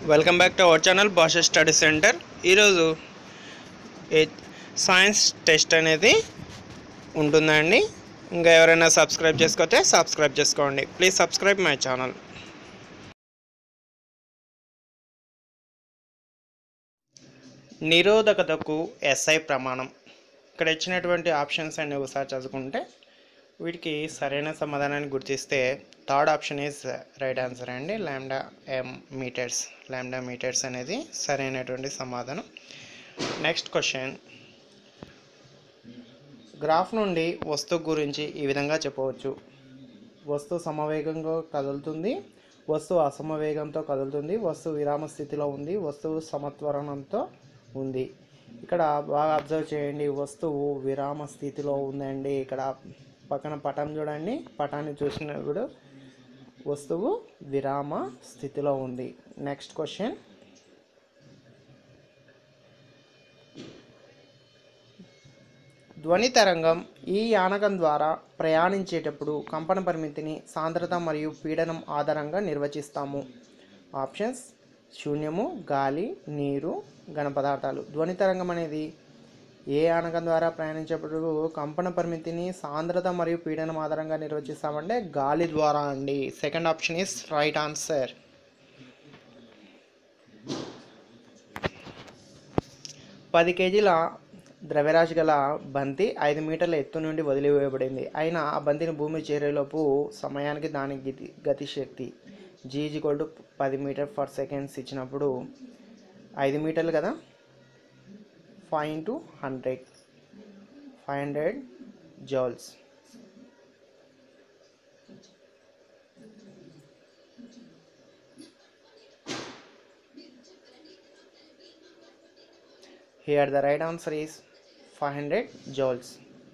Welcome back to our channel Bhasha study centre ఈరోజు a science test అనేది ఉంటుందండి ఇంకా ఎవరైనా సబ్స్క్రైబ్ చేసుకోతే సబ్స్క్రైబ్ చేసుకోండి ప్లీజ్ సబ్స్క్రైబ్ మై ఛానల్ నిరోధకతకు ఎస్ఐ ప్రమాణం ఇక్కడ ఇచ్చినటువంటి ఆప్షన్స్ అన్ని ఒకసారి చదువుకుంటే వీటికి సరైన సమాధానాన్ని గుర్తిస్తే third option is right answer అండి ల్యాండా ఎం మీటర్స్ ల్యాండా మీటర్స్ అనేది సరైనటువంటి సమాధానం నెక్స్ట్ క్వశ్చన్ గ్రాఫ్ నుండి వస్తువు గురించి ఈ విధంగా చెప్పవచ్చు వస్తువు సమవేగంగా కదులుతుంది వస్తువు అసమవేగంతో కదులుతుంది వస్తువు విరామ స్థితిలో ఉంది వస్తువు సమత్వరణంతో ఉంది ఇక్కడ బాగా అబ్జర్వ్ చేయండి వస్తువు విరామ స్థితిలో ఉందండి ఇక్కడ పక్కన పటం చూడండి పటాన్ని చూసినప్పుడు వస్తువు విరామ స్థితిలో ఉంది నెక్స్ట్ క్వశ్చన్ ధ్వని తరంగం ఈ యానకం ద్వారా ప్రయాణించేటప్పుడు కంపన పరిమితిని సాంద్రత మరియు పీడనం ఆధారంగా నిర్వచిస్తాము ఆప్షన్స్ శూన్యము గాలి నీరు ఘన పదార్థాలు ధ్వని తరంగం అనేది ఏ యానకం ద్వారా ప్రయాణించేటప్పుడు కంపన పరిమితిని సాంద్రత మరియు పీడనం ఆధారంగా నిర్వచిస్తామంటే గాలి ద్వారా అండి second option is right answer పది కేజీల ద్రవ్యరాశి గల బంతి ఐదు మీటర్ల ఎత్తు నుండి వదిలివేయబడింది అయినా ఆ బంతిని భూమి చేరేలోపు సమయానికి దాని గతి గతిశక్తి జీ ఈక్వల్ టు పది మీటర్ ఫర్ సెకండ్స్ ఇచ్చినప్పుడు ఐదు మీటర్లు కదా five into hundred five hundred joules Here the right answer is 500 joules.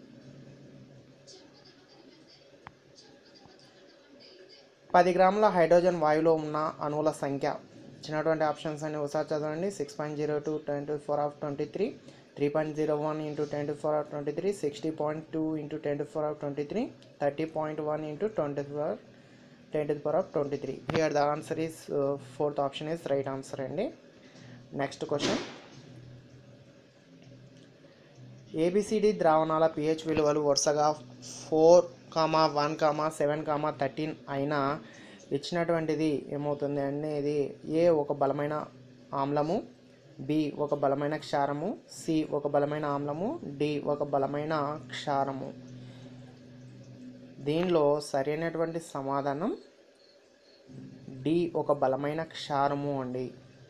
పది గ్రాముల హైడ్రోజన్ వాయువులో ఉన్న అణువుల సంఖ్య ఇచ్చినటువంటి ఆప్షన్స్ అన్ని ఒకసారి చదవండి six point zero two ten to four of twenty three three point zero one into ten to four of twenty three sixty point two into ten to four of twenty three thirty point one into twenty four ten to four of twenty three here the answer is fourth option is right answer అండి next question A B C D ద్రావణాల pH విలువలు వరుసగా four comma one comma seven comma thirteen అయినా ఇచ్చినటువంటిది ఏమవుతుంది అంటే ఇది ఏ ఒక బలమైన ఆమ్లము బి ఒక బలమైన క్షారము సి ఒక బలమైన ఆమ్లము డి ఒక బలమైన క్షారము దీనిలో సరైనటువంటి సమాధానం డి ఒక బలమైన క్షారము అండి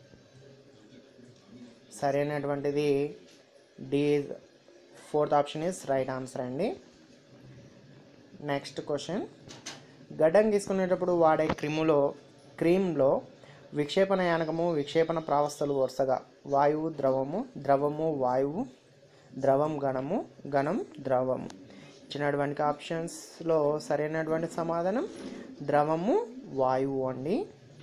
సరైనటువంటిది D fourth option is right answer అండి నెక్స్ట్ క్వశ్చన్ గడ్డం గీసుకునేటప్పుడు వాడే క్రిములో క్రీమ్లో విక్షేపణ యానకము విక్షేపణ ప్రావస్థలు వరుసగా వాయువు ద్రవము ద్రవము వాయువు ద్రవం గణము గణం ద్రవము ఇచ్చినటువంటి ఆప్షన్స్లో సరైనటువంటి సమాధానం ద్రవము వాయువు అండి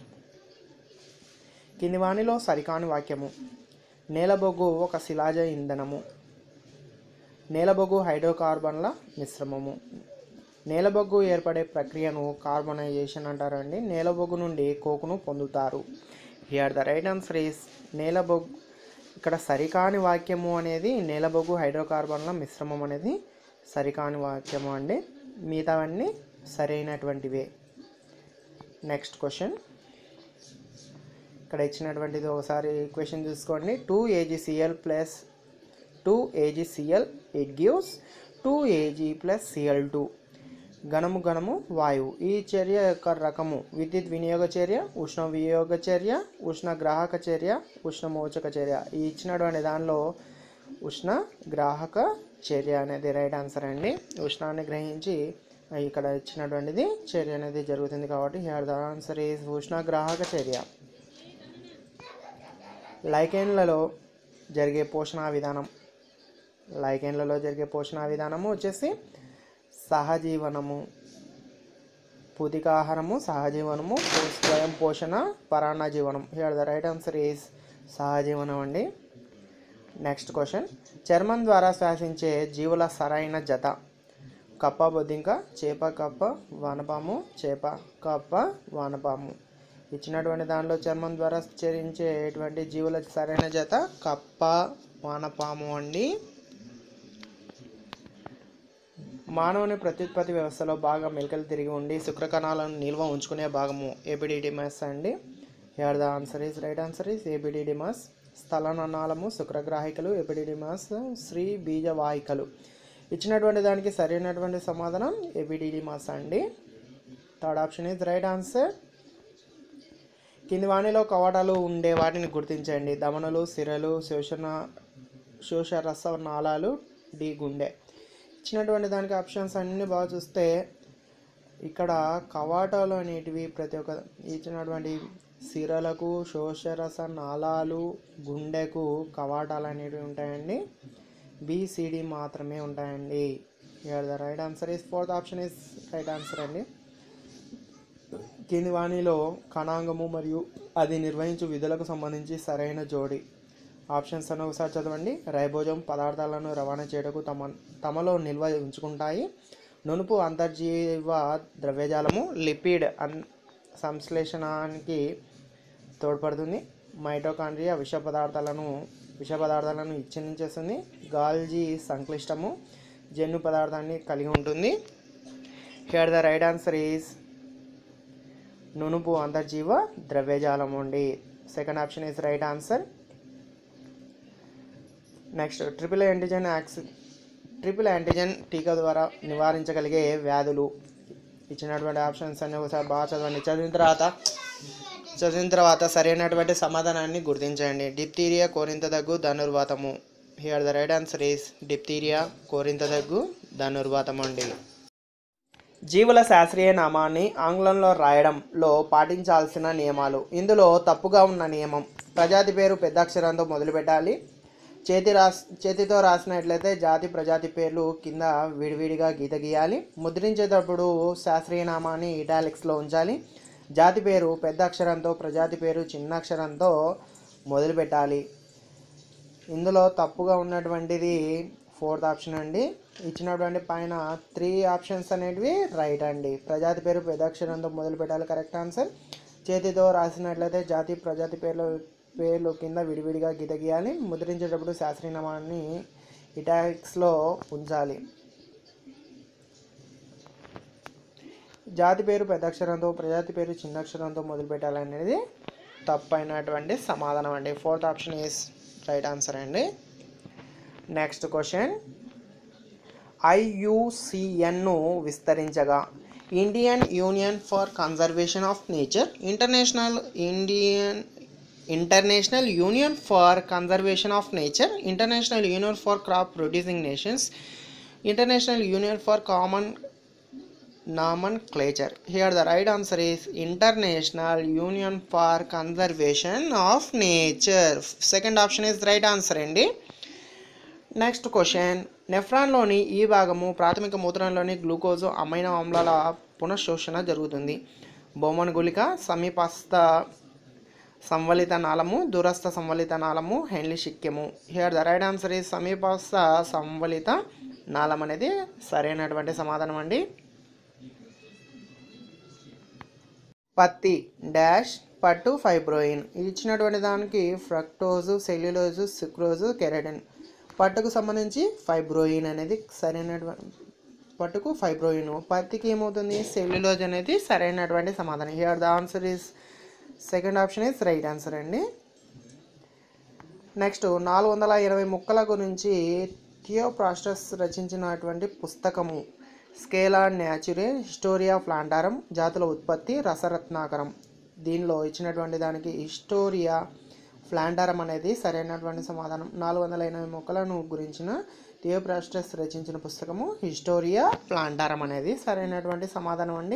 కింది వాణిలో సరికాని వాక్యము నేలబొగ్గు ఒక శిలాజ ఇంధనము నేలబొగ్గు హైడ్రోకార్బన్ల మిశ్రమము నేలబొగ్గు ఏర్పడే ప్రక్రియను కార్బనైజేషన్ అంటారండి నేలబొగ్గు నుండి కోకును పొందుతారు here the right answer is నేలబొగ్గు ఇక్కడ సరికాని వాక్యము అనేది నేలబొగ్గు హైడ్రోకార్బన్ల మిశ్రమం అనేది సరికాని వాక్యము అండి మిగతావన్నీ సరైనటువంటివే నెక్స్ట్ క్వశ్చన్ ఇక్కడ ఇచ్చినటువంటిది ఒకసారి క్వశ్చన్ చూసుకోండి two AGCL plus two AGCL it gives two AG plus CL two ఘనము ఘనము వాయువు ఈ చర్య యొక్క రకము విద్యుత్ వినియోగ చర్య ఉష్ణ వినియోగ చర్య ఉష్ణ గ్రాహక చర్య ఉష్ణ మోచక చర్య ఈ ఇచ్చినటువంటి దానిలో ఉష్ణ గ్రాహక చర్య అనేది రైట్ ఆన్సర్ అండి ఉష్ణాన్ని గ్రహించి ఇక్కడ ఇచ్చినటువంటిది చర్య అనేది జరుగుతుంది కాబట్టి హియర్ ద ఆన్సర్ ఈజ్ ఉష్ణ గ్రాహక చర్య లైకెన్లలో జరిగే పోషణ విధానం లైకెన్లలో జరిగే పోషణ విధానము వచ్చేసి సహజీవనము పూతికాహారము సహజీవనము స్వయం పోషణ పరాన్న జీవనం here the right answer is సహజీవనం అండి నెక్స్ట్ క్వశ్చన్ చర్మం ద్వారా శ్వాసించే జీవుల సరైన జత కప్ప బొద్దింక చేప కప్ప వానపాము చేప కప్ప వానపాము ఇచ్చినటువంటి దానిలో చర్మం ద్వారా చరించేటువంటి జీవుల సరైన జత కప్ప వానపాము అండి మానవుని ప్రత్యుత్పత్తి వ్యవస్థలో బాగా మెలికలు తిరిగి ఉండి శుక్రకణాలను నిల్వ ఉంచుకునే భాగము ఏబిడిడిమస్ అండి here the answer is right answer is epididymis స్థలననాళము శుక్రగ్రాహికలు ఎపిడిడిమస్ శ్రీ బీజవాహికలు ఇచ్చినటువంటి దానికి సరైనటువంటి సమాధానం ఎబిడిడిమస్ అండి third option is right answer కింది వాణిలో కవాటాలు ఉండే వాటిని గుర్తించండి దమనలు సిరలు శోషణ శోషరస నాళాలు డి గుండె ఇచ్చినటువంటి దానికి ఆప్షన్స్ అన్నీ బాగా చూస్తే ఇక్కడ కవాటాలు అనేటివి ప్రతి ఒక్క ఇచ్చినటువంటి సిరలకు శోషరస నాళాలు గుండెకు కవాటాలు అనేటివి ఉంటాయండి బిసిడి మాత్రమే ఉంటాయండి here the right answer is fourth option is right answer అండి కింది వాణిలో కణాంగము మరియు అది నిర్వహించు విధులకు సంబంధించి సరైన జోడి ఆప్షన్స్ అని ఒకసారి చదవండి రైబోజం పదార్థాలను రవాణా చేయటకు తమ తమలో నిల్వ ఉంచుకుంటాయి నునుపు అంతర్జీవ ద్రవ్యజాలము లిపిడ్ అన్ సంశ్లేషణానికి తోడ్పడుతుంది మైటోకాండ్రియా విష పదార్థాలను విష పదార్థాలను ఇచ్ఛిన్నించేస్తుంది గాల్జీ సంక్లిష్టము జన్యు పదార్థాన్ని కలిగి ఉంటుంది here the right answer is నునుపు అంతర్జీవ ద్రవ్యజాలం ఉండి second option is right answer next triple antigen యాక్స్ ట్రిపుల్ యాంటిజెన్ టీకా ద్వారా నివారించగలిగే వ్యాధులు ఇచ్చినటువంటి ఆప్షన్స్ అన్ని ఒకసారి బాగా చదవండి చదివిన తర్వాత చదివిన తర్వాత సరైనటువంటి సమాధానాన్ని గుర్తించండి డిప్తీరియా కోరింత దగ్గు ధనుర్వాతము here the right answer is diphtheria కోరింత దగ్గు ధనుర్వాతము అండి జీవుల శాస్త్రీయ నామాన్ని ఆంగ్లంలో రాయడంలో పాటించాల్సిన నియమాలు ఇందులో తప్పుగా ఉన్న నియమం ప్రజాతి పేరు పెద్ద అక్షరంతో మొదలు పెట్టాలి చేతి రాస్ చేతితో రాసినట్లయితే జాతి ప్రజాతి పేర్లు కింద విడివిడిగా గీత గీయాలి ముద్రించేటప్పుడు శాస్త్రీయ నామాన్ని ఇటాలిక్స్లో ఉంచాలి జాతి పేరు పెద్ద అక్షరంతో ప్రజాతి పేరు చిన్న అక్షరంతో మొదలు పెట్టాలి ఇందులో తప్పుగా ఉన్నటువంటిది ఫోర్త్ ఆప్షన్ అండి ఇచ్చినటువంటి పైన త్రీ ఆప్షన్స్ అనేటివి రైట్ అండి ప్రజాతి పేరు పెద్ద అక్షరంతో మొదలు పెట్టాలి కరెక్ట్ ఆన్సర్ చేతితో రాసినట్లయితే జాతి ప్రజాతి పేర్లు పేర్లు కింద విడివిడిగా గీత గీయాలి ముద్రించేటప్పుడు శాస్త్రీయనామాన్ని ఇటాక్స్లో ఉంచాలి జాతి పేరు పెద్ద అక్షరంతో ప్రజాతి పేరు చిన్న అక్షరంతో మొదలు పెట్టాలనేది తప్పైనటువంటి సమాధానం అండి fourth option is right answer అండి నెక్స్ట్ క్వశ్చన్ ఐయుసిఎన్ను విస్తరించగా Indian union for conservation of nature international Indian international union for conservation of nature international union for crop producing nations international union for common nomenclature. Here the right answer is International Union for Conservation of Nature. Second option is right answer అండి next question నెఫ్రాన్లోని ఈ భాగము ప్రాథమిక మూత్రంలోని glucose amino ఆమ్లాల పునఃశోషణ జరుగుతుంది Bowman గుళిక సమీపస్థ సంవలిత నాళము దూరస్థ సంవలిత నాళము హెన్లీ శిక్యము here the right answer is సమీపస్థ సంవలిత నాళం అనేది సరైనటువంటి సమాధానం అండి పత్తి డాష్ పట్టు ఫైబ్రోయిన్ ఇది ఇచ్చినటువంటి దానికి ఫ్రక్టోజు సెల్యులోజు సుక్రోజు కెరటిన్ పట్టుకు సంబంధించి ఫైబ్రోయిన్ అనేది సరైనటువంటి పట్టుకు ఫైబ్రోయిన్ పత్తికి ఏమవుతుంది సెల్యులోజ్ అనేది సరైనటువంటి సమాధానం here the answer is second option is right answer అండి నెక్స్ట్ నాలుగు వందల ఇరవై ముక్కల గురించి థియోప్రాస్టస్ రచించినటువంటి పుస్తకము స్కేలా న్యాచురే హిస్టోరియా ఫ్లాంటారం జాతుల ఉత్పత్తి రసరత్నాకరం దీనిలో ఇచ్చినటువంటి దానికి హిస్టోరియా ఫ్లాంటారం అనేది సరైనటువంటి సమాధానం నాలుగు వందల ఎనభై మొక్కలను గురించిన థియోప్రాస్టస్ రచించిన పుస్తకము హిస్టోరియా ప్లాంటారం అనేది సరైనటువంటి సమాధానం అండి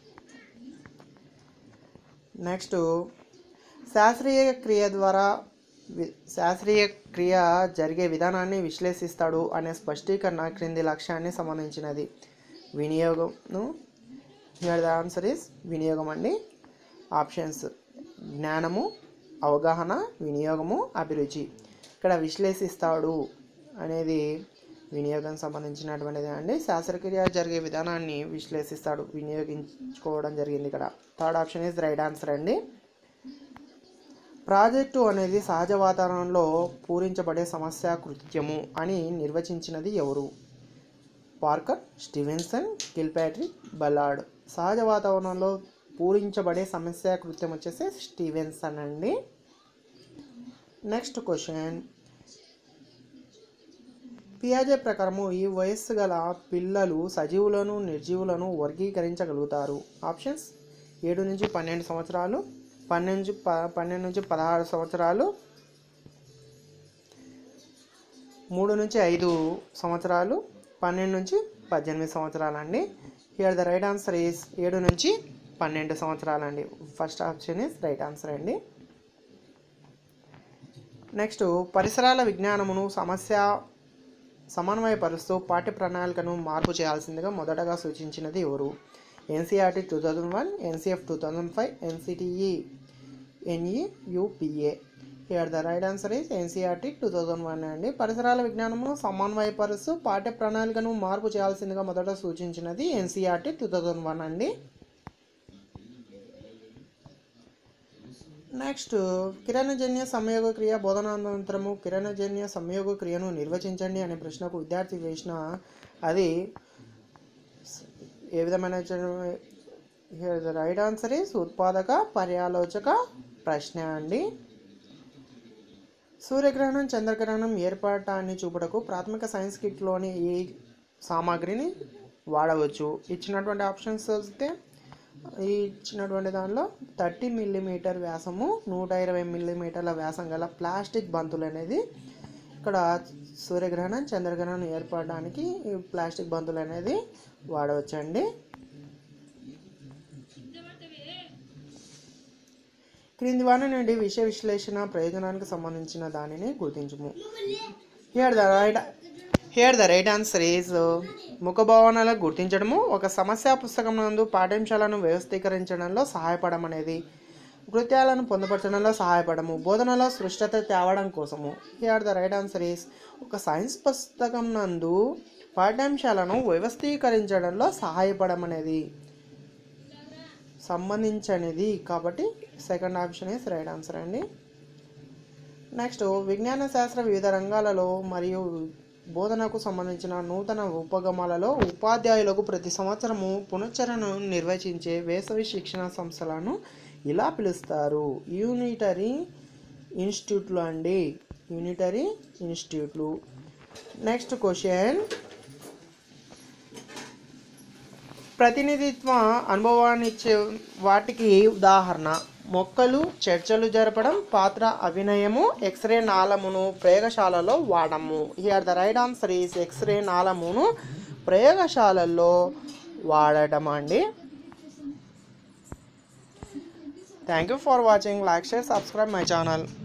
నెక్స్ట్ శాస్త్రీయ క్రియ ద్వారా వి- శాస్త్రీయ క్రియ జరిగే విధానాన్ని విశ్లేషిస్తాడు అనే స్పష్టీకరణ క్రింది లక్ష్యాన్ని సంబంధించినది వినియోగంను హియర్ ద ఆన్సర్ ఇస్ వినియోగం అండి ఆప్షన్స్ జ్ఞానము అవగాహన వినియోగము అభిరుచి ఇక్కడ విశ్లేషిస్తాడు అనేది వినియోగం సంబంధించినటువంటిది అండి శాస్త్రక్రియ జరిగే విధానాన్ని విశ్లేషిస్తాడు వినియోగించుకోవడం జరిగింది ఇక్కడ third option is right answer అండి ప్రాజెక్టు అనేది సహజ వాతావరణంలో పూరించబడే సమస్య కృత్యము అని నిర్వచించినది ఎవరు పార్కర్ స్టీవెన్సన్ కిల్పాట్రిక్ బలార్డ్ సహజ వాతావరణంలో పూరించబడే సమస్య కృత్యం వచ్చేసి స్టీవెన్సన్ అండి నెక్స్ట్ క్వశ్చన్ పియాజే ప్రకారము ఈ వయస్సు గల పిల్లలు సజీవులను నిర్జీవులను వర్గీకరించగలుగుతారు ఆప్షన్స్ ఏడు నుంచి పన్నెండు సంవత్సరాలు పన్నెండు నుంచి ప పన్నెండు నుంచి పదహారు సంవత్సరాలు మూడు నుంచి ఐదు సంవత్సరాలు పన్నెండు నుంచి పద్దెనిమిది సంవత్సరాలు అండి here the right answer is ఏడు నుంచి పన్నెండు సంవత్సరాలు అండి first option is right answer అండి నెక్స్ట్ పరిసరాల విజ్ఞానమును సమస్య సమన్వయపరుస్తూ పాఠ్య ప్రణాళికను మార్పు చేయాల్సిందిగా మొదటగా సూచించినది ఎవరు NCERT two thousand one NCF two thousand five NCTE NE UPA here the right answer is NCERT two thousand one అండి పరిసరాల విజ్ఞానమును సమన్వయపరుస్తూ పాఠ్య ప్రణాళికను మార్పు చేయాల్సిందిగా మొదట సూచించినది ఎన్సీఆర్టీ టూ థౌజండ్ వన్ అండి నెక్స్ట్ కిరణజన్య సంయోగ క్రియ బోధనానంతరము కిరణజన్య సంయోగ క్రియను నిర్వచించండి అనే ప్రశ్నకు విద్యార్థి వేసిన అది ఏ విధమైన ద రైట్ ఆన్సర్ ఈస్ ఉత్పాదక పర్యాలోచక ప్రశ్న అండి సూర్యగ్రహణం చంద్రగ్రహణం ఏర్పడటాన్ని చూపుటకు ప్రాథమిక సైన్స్ కిట్లోని ఈ సామాగ్రిని వాడవచ్చు ఇచ్చినటువంటి ఆప్షన్స్ వస్తే ఈ ఇచ్చినటువంటి దానిలో థర్టీ మిల్లీమీటర్ వ్యాసము నూట ఇరవై మిల్లీమీటర్ల వ్యాసం గల ప్లాస్టిక్ బంతులు అనేది ఇక్కడ సూర్యగ్రహణం చంద్రగ్రహణం ఏర్పడడానికి ఈ ప్లాస్టిక్ బంతులు అనేది వాడవచ్చండి క్రింది వారి నుండి విషయ విశ్లేషణ ప్రయోజనానికి సంబంధించిన దానిని గుర్తించుము here the right here the right answer is ముఖభావనలను గుర్తించడము ఒక సమస్య పుస్తకం నందు పాఠ్యాంశాలను వ్యవస్థీకరించడంలో సహాయపడడం అనేది కృత్యాలను పొందుపరచడంలో సహాయపడము బోధనలో సృష్టత తేవడం కోసము here the right answer is ఒక సైన్స్ పుస్తకం నందు పాఠ్యాంశాలను వ్యవస్థీకరించడంలో సహాయపడడం అనేది సంబంధించనిది కాబట్టి second option is right answer అండి నెక్స్ట్ విజ్ఞాన శాస్త్ర వివిధ రంగాలలో మరియు బోధనకు సంబంధించిన నూతన ఉపగమాలలో ఉపాధ్యాయులకు ప్రతి సంవత్సరము పునశ్చరణను నిర్వచించే వేసవి శిక్షణ సంస్థలను ఇలా పిలుస్తారు యూనిటరీ ఇన్స్టిట్యూట్లు అండి యూనిటరీ ఇన్స్టిట్యూట్లు నెక్స్ట్ క్వశ్చన్ ప్రతినిధిత్వ అనుభవాన్ని ఇచ్చే వాటికి ఉదాహరణ మొక్కలు చర్చలు జరపడం పాత్ర అభినయము ఎక్స్రే నాళమును ప్రయోగశాలలో వాడము here the right answer is X ray నాళమును ప్రయోగశాలల్లో వాడటం అండి thank you for watching like share subscribe my channel